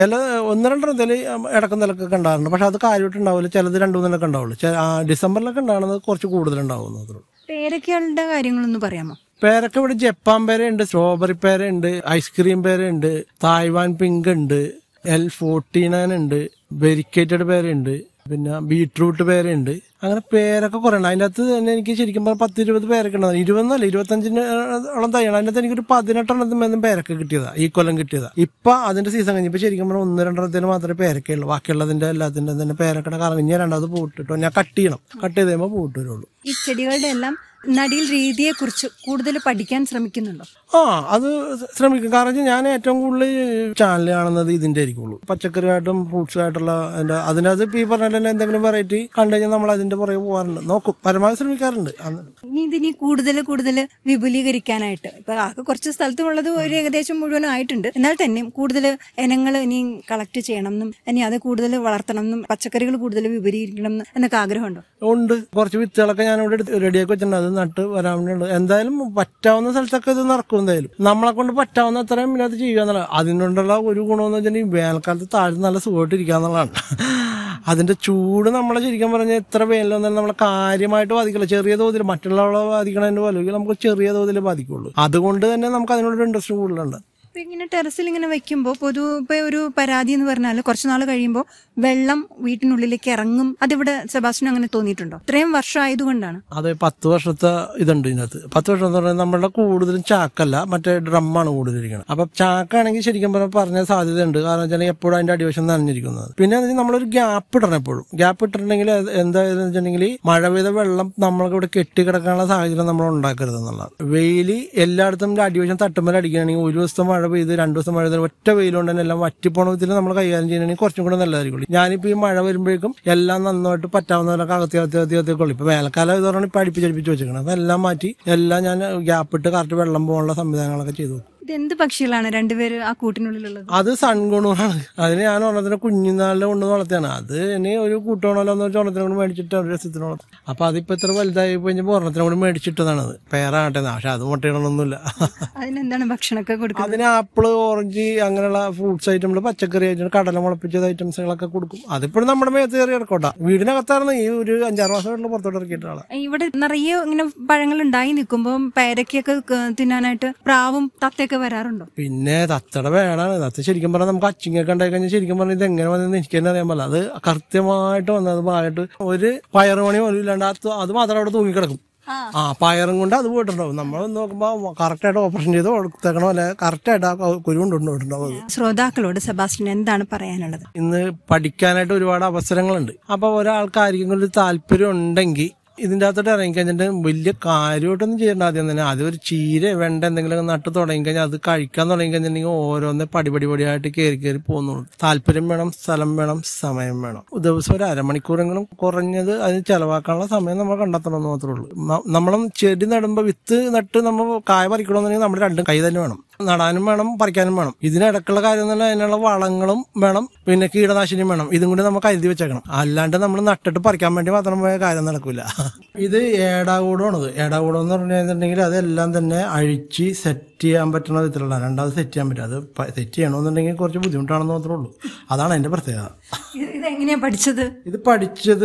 ചില ഒന്ന് രണ്ടെണ്ണത്തിൽ ഇടക്കും നിലക്കൊക്കെ ഉണ്ടാകുന്നുണ്ട് പക്ഷെ അത് കാര്യമായിട്ട് ഉണ്ടാവില്ല ചിലത് രണ്ടു മൂന്നിലൊക്കെ ഉണ്ടാവുള്ളൂ ചെ- ആ, ഡിസംബറിലൊക്കെ ഉണ്ടാകുന്നത് കുറച്ച് കൂടുതലുണ്ടാവും മാത്രമേ ഉള്ളൂ പേരക്കകളുടെ കാര്യങ്ങളൊന്ന് പറയാമോ പേരൊക്കെ ഇവിടെ ജപ്പാൻ പേരയുണ്ട് സ്ട്രോബെറി പേരയുണ്ട് ഐസ്ക്രീം പേരയുണ്ട് തായ്വാൻ പിങ്ക് ഉണ്ട് എൽ ഫോർട്ടി നയൻ ഉണ്ട് വെരിക്കേറ്റഡ് പേരുണ്ട് പിന്നെ ബീട്രൂട്ട് പേരുണ്ട് അങ്ങനെ പേരൊക്കെ കുറേ ഉണ്ട് അതിൻ്റെ അകത്ത് തന്നെ എനിക്ക് ശരിക്കും പറഞ്ഞാൽ പത്ത് ഇരുപത് പേരൊക്കെ ഉണ്ടാവും ഇരുപതെന്നല്ല ഇരുപത്തഞ്ചിന് ഓളം തയ്യണം അതിൻ്റെ അകത്ത് എനിക്കൊരു പതിനെട്ടെണ്ണത്തിന് പേരൊക്കെ കിട്ടിയതാ ഈ കൊല്ലം കിട്ടിയതാ ഇപ്പൊ അതിന്റെ സീസൺ കഴിഞ്ഞപ്പോൾ ശരിക്കും പറഞ്ഞാൽ ഒന്ന് രണ്ടെണ്ണത്തിന് മാത്രമേ പേരൊക്കെ ഉള്ളൂ ബാക്കിയുള്ളതിന്റെ എല്ലാത്തിന്റെ തന്നെ പേരൊക്കെ കാരണം ഇനി രണ്ടാമത് പൂട്ടിട്ടോ ഞാൻ കട്ട് ചെയ്യണം കട്ട് ചെയ്ത് കഴിയുമ്പോൾ പൂട്ട് വരുള്ളൂ ഈ ചെടികളുടെ എല്ലാം നടീൽ രീതിയെ കുറിച്ച് കൂടുതൽ പഠിക്കാൻ ശ്രമിക്കുന്നുണ്ടോ ആ അത് ശ്രമിക്കും കാരണം വെച്ചാൽ ഞാൻ ഏറ്റവും കൂടുതൽ ചാനൽ കാണുന്നത് ഇതിന്റെ ആയിരിക്കുള്ളൂ പച്ചക്കറിയായിട്ടും ഫ്രൂട്ട്സുമായിട്ടുള്ള അതിന്റെ അതിനകത്ത് ഇപ്പൊ ഈ പറഞ്ഞ പോലെ തന്നെ എന്തെങ്കിലും വെറൈറ്റി കണ്ടു കഴിഞ്ഞാൽ നമ്മൾ അതിന്റെ പുറകെ പോകാറുണ്ട് നോക്കും പരമാവധി ശ്രമിക്കാറുണ്ട് അന്ന് ഇനി ഇതിനി കൂടുതൽ കൂടുതൽ വിപുലീകരിക്കാനായിട്ട് ഇപ്പൊ ആകെ കുറച്ച് സ്ഥലത്തുള്ളത് ഒരു ഏകദേശം മുഴുവനും ആയിട്ടുണ്ട് എന്നാൽ തന്നെ കൂടുതൽ ഇനങ്ങൾ ഇനി കളക്ട് ചെയ്യണം എന്നും ഇനി അത് കൂടുതൽ വളർത്തണം എന്നും പച്ചക്കറികൾ കൂടുതൽ വിപുലീകരിക്കണം എന്നും എന്നൊക്കെ ആഗ്രഹമുണ്ടോ ഉണ്ട് കുറച്ച് വിത്തുകളൊക്കെ ഞാൻ ഇവിടെ റെഡിയാക്കി വെച്ചിട്ടുണ്ട് അത് നട്ട് വരാൻ വേണ്ടിയുണ്ട് എന്തായാലും പറ്റാവുന്ന സ്ഥലത്തൊക്കെ ഇത് നടക്കും എന്തായാലും നമ്മളെ കൊണ്ട് പറ്റാവുന്ന അത്രയും ഇതിനകത്ത് ചെയ്യുക എന്നുള്ള അതിനോണ്ടുള്ള ഒരു ഗുണമെന്ന് വെച്ചിട്ടുണ്ടെങ്കിൽ വേനൽക്കാലത്ത് താഴെ നല്ല സുഖമായിട്ട് ഇരിക്കുക എന്നുള്ളതാണ് അതിന്റെ ചൂട് നമ്മളെ ശരിക്കും പറഞ്ഞാൽ എത്ര വേനലൊന്നും നമ്മളെ കാര്യമായിട്ട് ബാധിക്കില്ല ചെറിയ തോതിൽ മറ്റുള്ളവരെ ബാധിക്കണതിന്റെ പോലെ നമുക്ക് ചെറിയ തോതിൽ ബാധിക്കുള്ളൂ അതുകൊണ്ട് തന്നെ നമുക്ക് അതിനോടൊരു ഇൻട്രസ്റ്റ് കൂടുതലുണ്ട് ഇപ്പൊ ഇങ്ങനെ ടെറസിൽ ഇങ്ങനെ വെക്കുമ്പോൾ പൊതു ഇപ്പൊ ഒരു പരാതി എന്ന് പറഞ്ഞാൽ കുറച്ച് നാൾ കഴിയുമ്പോൾ വെള്ളം വീട്ടിനുള്ളിലേക്ക് ഇറങ്ങും അതിവിടെ സെബാസ്റ്റിന് അങ്ങനെ തോന്നിയിട്ടുണ്ടോ ഇത്രയും വർഷം ആയതുകൊണ്ടാണ് അത് പത്ത് വർഷത്തെ ഇതുണ്ട് ഇതിനകത്ത് പത്ത് വർഷം എന്ന് പറഞ്ഞാൽ നമ്മളുടെ കൂടുതലും ചാക്കല്ല മറ്റേ ഡ്രമ്മാണ് കൂടുതലിരിക്കുന്നത് അപ്പൊ ചാക്കാണെങ്കിൽ ശരിക്കും പറഞ്ഞാൽ പറഞ്ഞ സാധ്യതയുണ്ട് കാരണം വെച്ചാൽ എപ്പോഴും അതിന്റെ അടിവശം നനഞ്ഞിരിക്കുന്നത് പിന്നെ എന്ന് വെച്ചാൽ നമ്മളൊരു ഗ്യാപ്പ് ഇടണം എപ്പോഴും ഗ്യാപ്പ് ഇട്ടിട്ടുണ്ടെങ്കിൽ അത് എന്തായാലും വെച്ചിട്ടുണ്ടെങ്കിൽ മഴ പെയ്ത വെള്ളം നമ്മൾക്ക് ഇവിടെ കെട്ടിക്കിടക്കാനുള്ള സാഹചര്യം നമ്മൾ ഉണ്ടാക്കരുത് എന്നുള്ളതാണ് വെയില് എല്ലായിടത്തും അടിവശം തട്ടുമ്പോൾ അടിക്കുകയാണെങ്കിൽ ഒരു ദിവസത്തെ മഴ പെയ്ത് രണ്ടു ദിവസം മഴ പെയ്ത് ഒറ്റ വെയിലുകൊണ്ട് തന്നെ എല്ലാം വറ്റിപ്പോണ വിധത്തിൽ നമ്മൾ കൈകാര്യം ചെയ്യണമെങ്കിൽ കുറച്ചും കൂടെ നല്ലതായിരിക്കും ഞാനിപ്പോ ഈ മഴ വരുമ്പോഴേക്കും എല്ലാം നന്നായിട്ട് പറ്റാവുന്നവരൊക്കെ അകത്തി അകത്തി അകത്തി അകത്തിക്കൊള്ളു ഇപ്പൊ വേനൽക്കാലം ഇത് പറഞ്ഞാൽ ഇപ്പൊ അടുപ്പിച്ചടുപ്പിച്ച് വെച്ചിരിക്കണം അതെല്ലാം മാറ്റി എല്ലാം ഞാൻ ഗ്യാപ്പ് ഇട്ട് കറക്റ്റ് വെള്ളം പോകാനുള്ള സംവിധാനങ്ങളൊക്കെ ചെയ്തു ഇത് എന്ത് പക്ഷികളാണ് രണ്ടുപേര് ആ കൂട്ടിനുള്ളിലുള്ളത് അത് സൺഗുണമാണ് അതിന് ഞാൻ ഒരെണ്ണത്തിന് കുഞ്ഞുനാളിലെ കൊണ്ട് വളർത്തിയാണ് അത് ഇനി ഒരു കൂട്ടോണല്ലോ എന്ന് വെച്ചാൽ ഒരെണ്ണത്തിനെ കൊണ്ട് മേടിച്ചിട്ട് ഒരു രസത്തിന് വളർത്തി അപ്പൊ അതിപ്പോ ഇത്ര വലുതായി കഴിഞ്ഞപ്പോൾ ഒരെണ്ണത്തിനെ കൊണ്ട് മേടിച്ചിട്ടതാണത് പേരാകട്ടെ പക്ഷെ അത് മുട്ടയിടണമൊന്നുമില്ല അതിനെന്താണ് ഭക്ഷണമൊക്കെ കൊടുക്കുന്നത് അതിന് ആപ്പിള് ഓറഞ്ച് അങ്ങനെയുള്ള ഫ്രൂട്ട്സ് ഐറ്റംസ് പച്ചക്കറി ഐറ്റം കടല മുളപ്പിച്ചത് ഐറ്റംസുകളൊക്കെ കൊടുക്കും അതിപ്പോഴും നമ്മുടെ മേത്ത് കയറി ഇറക്കോട്ടാ വീടിനകത്തായിരുന്നു ഈ ഒരു അഞ്ചാറ് മാസമായിട്ടുള്ള പുറത്തോട്ട് ഇറക്കിയിട്ട് ആളെ ഇവിടെ നിറയെ ഇങ്ങനെ പഴങ്ങൾ ഉണ്ടായി നിൽക്കുമ്പോൾ പേരക്കൊക്കെ ക- തിന്നാനായിട്ട് പ്രാവും തത്തയൊക്കെ വരാറുണ്ടോ പിന്നെ തത്തയുടെ വേടാണ് തത്ത ശരിക്കും പറഞ്ഞാൽ നമുക്ക് അച്ചിങ്ങൊക്കെ ഉണ്ടായി കഴിഞ്ഞാൽ ശരിക്കും പറഞ്ഞാൽ ഇത് എങ്ങനെ വന്നെന്ന് എനിക്ക് തന്നെ അറിയാൻ പറ്റില്ല അത് കൃത്യമായിട്ട് വന്നത് ഭാഗമായിട്ട് ഒരു പയറുമണി പോലും ഇല്ലാണ്ട് അത് അത് മാത്രം അവിടെ തൂങ്ങിക്കിടക്കും ആ പയറും കൊണ്ട് അത് പോയിട്ടുണ്ടാവും നമ്മൾ നോക്കുമ്പോൾ കറക്റ്റായിട്ട് ഓപ്പറേഷൻ ചെയ്ത് കൊടുത്തേക്കണോ അല്ലെ കറക്റ്റായിട്ട് ആ കുരു കൊണ്ടുപോയിട്ടുണ്ടാവും അത് ശ്രോതാക്കളോട് സെബാസ്റ്റ്യൻ എന്താണ് പറയാനുള്ളത് ഇന്ന് പഠിക്കാനായിട്ട് ഒരുപാട് അവസരങ്ങളുണ്ട് അപ്പൊ ഒരാൾക്ക് ആർക്കെങ്കിലും ഒരു താല്പര്യം ഉണ്ടെങ്കിൽ ഇതിൻ്റെ അകത്തോട്ട് ഇറങ്ങിക്കഴിഞ്ഞിട്ട് വലിയ കാര്യമായിട്ടൊന്നും ചെയ്യേണ്ട ആദ്യം തന്നെ ആദ്യം ഒരു ചീര വെണ്ട എന്തെങ്കിലും നട്ട് തുടങ്ങിക്കഴിഞ്ഞാൽ അത് കഴിക്കാൻ തുടങ്ങിക്കഴിഞ്ഞിട്ടുണ്ടെങ്കിൽ ഓരോന്ന് പടിപടി പടിയായിട്ട് കയറി കയറി പോകുന്നുള്ളൂ താല്പര്യം വേണം സ്ഥലം വേണം സമയം വേണം ദിവസം ഒരു അരമണിക്കൂറെങ്കിലും കുറഞ്ഞത് അതിന് ചെലവാക്കാനുള്ള സമയം നമ്മൾ കണ്ടെത്തണം എന്ന് മാത്രമേ ഉള്ളൂ ന- നമ്മളും ചെടി നടുമ്പോൾ വിത്ത് നട്ട് നമ്മൾ കായ പറിക്കണമെന്നുണ്ടെങ്കിൽ നമ്മുടെ രണ്ടും കൈ തന്നെ വേണം നടാനും വേണം പറിക്കാനും വേണം ഇതിനിടക്കുള്ള കാര്യം എന്ന് പറഞ്ഞാൽ അതിനുള്ള വളങ്ങളും വേണം പിന്നെ കീടനാശിനിയും വേണം ഇതും കൂടി നമുക്ക് കരുതി വെച്ചേക്കണം അല്ലാണ്ട് നമ്മൾ നട്ടിട്ട് പറിക്കാൻ വേണ്ടി മാത്രം പോയ കാര്യം നടക്കില്ല ഇത് ഏടാകൂടമാണത് ഏടാകൂടം എന്ന് പറഞ്ഞു കഴിഞ്ഞിട്ടുണ്ടെങ്കിൽ അതെല്ലാം തന്നെ അഴിച്ച് സെറ്റ് ചെയ്യാൻ പറ്റുന്ന വിധത്തിലുള്ള രണ്ടാമത് സെറ്റ് ചെയ്യാൻ പറ്റും അത് സെറ്റ് ചെയ്യണമെന്നുണ്ടെങ്കിൽ കുറച്ച് ബുദ്ധിമുട്ടാണെന്ന് മാത്രമേ ഉള്ളൂ അതാണ് അതിന്റെ പ്രത്യേകത ഇത് എങ്ങനെയാ പഠിച്ചത് ഇത് പഠിച്ചത്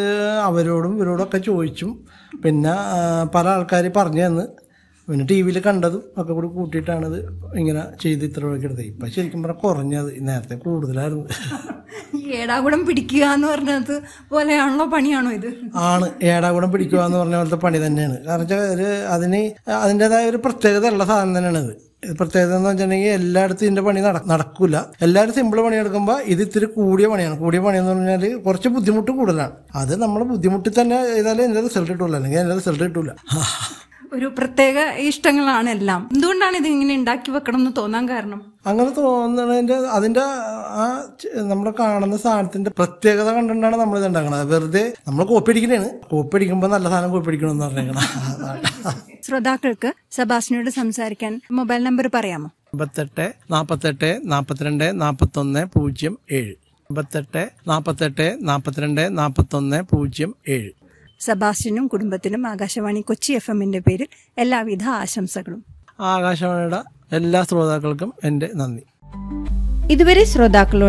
അവരോടും ഇവരോടും ഒക്കെ ചോദിച്ചും പിന്നെ ആ, പല ആൾക്കാർ പറഞ്ഞു തന്ന് പിന്നെ ടി വിയിൽ കണ്ടതും ഒക്കെ കൂടി കൂട്ടിയിട്ടാണിത് ഇങ്ങനെ ചെയ്ത് ഇത്ര രൂപയ്ക്ക് എടുത്തത് ഇപ്പം ശരിക്കും പറഞ്ഞാൽ കുറഞ്ഞത് നേരത്തെ കൂടുതലായിരുന്നു ഈ ഏടാകുടം പിടിക്കുക എന്ന് പറഞ്ഞത് പോലെയാണല്ലോ പണിയാണോ ഇത് ആണ് ഏടാകൂടം പിടിക്കുക എന്ന് പറഞ്ഞ പോലത്തെ പണി തന്നെയാണ് കാരണം വെച്ചാൽ ഒരു അതിന് അതിൻ്റെതായ ഒരു പ്രത്യേകത ഉള്ള സാധനം തന്നെയാണ് ഇത് ഇത് പ്രത്യേകത എന്ന് വെച്ചിട്ടുണ്ടെങ്കിൽ എല്ലായിടത്തും ഇതിന്റെ പണി നട- നടക്കൂല എല്ലാവരും സിമ്പിൾ പണി എടുക്കുമ്പോൾ ഇത് ഇത്തിരി കൂടിയ പണിയാണ് കൂടിയ പണി എന്ന് പറഞ്ഞാൽ കുറച്ച് ബുദ്ധിമുട്ട് കൂടുതലാണ് അത് നമ്മൾ ബുദ്ധിമുട്ടി തന്നെ ചെയ്താലേ ഇതിന്റെ റിസൾട്ട് കിട്ടൂല അല്ലെങ്കിൽ അതിന്റെ റിസൾട്ട് കിട്ടൂല ഒരു പ്രത്യേക ഇഷ്ടങ്ങളാണ് എല്ലാം എന്തുകൊണ്ടാണ് ഇത് ഇങ്ങനെ ഉണ്ടാക്കി വെക്കണം എന്ന് തോന്നാൻ കാരണം അങ്ങനെ തോന്നുന്നതിന്റെ അതിന്റെ ആ ച- നമ്മൾ കാണുന്ന സാധനത്തിന്റെ പ്രത്യേകത കണ്ടിട്ടാണ് നമ്മൾ ഇത് ഉണ്ടാക്കണത് വെറുതെ നമ്മൾ കോപ്പി അടിക്കണേണ് കോപ്പി അടിക്കുമ്പോൾ നല്ല സാധനം കോപ്പി അടിക്കണമെന്ന് പറഞ്ഞേക്കണം അതാണ് ശ്രോതാക്കൾക്ക് സെബാസ്റ്റിനോട് സംസാരിക്കാൻ മൊബൈൽ നമ്പർ പറയാമോ അമ്പത്തെട്ട് നാൽപ്പത്തെട്ട് നാൽപ്പത്തിരണ്ട് നാൽപ്പത്തൊന്ന് പൂജ്യം ഏഴ് അമ്പത്തെട്ട് നാൽപ്പത്തെട്ട് നാൽപ്പത്തിരണ്ട് നാൽപ്പത്തൊന്ന് പൂജ്യം ഏഴ് സെബാസ്റ്റിനും കുടുംബത്തിനും ആകാശവാണി കൊച്ചി എഫ് എമ്മിന്റെ പേരിൽ എല്ലാവിധ ആശംസകളും ആകാശവാണിയുടെ എല്ലാ ശ്രോതാക്കൾക്കും എൻ്റെ നന്ദി ഇതുവരെ ശ്രോതാക്കളോട്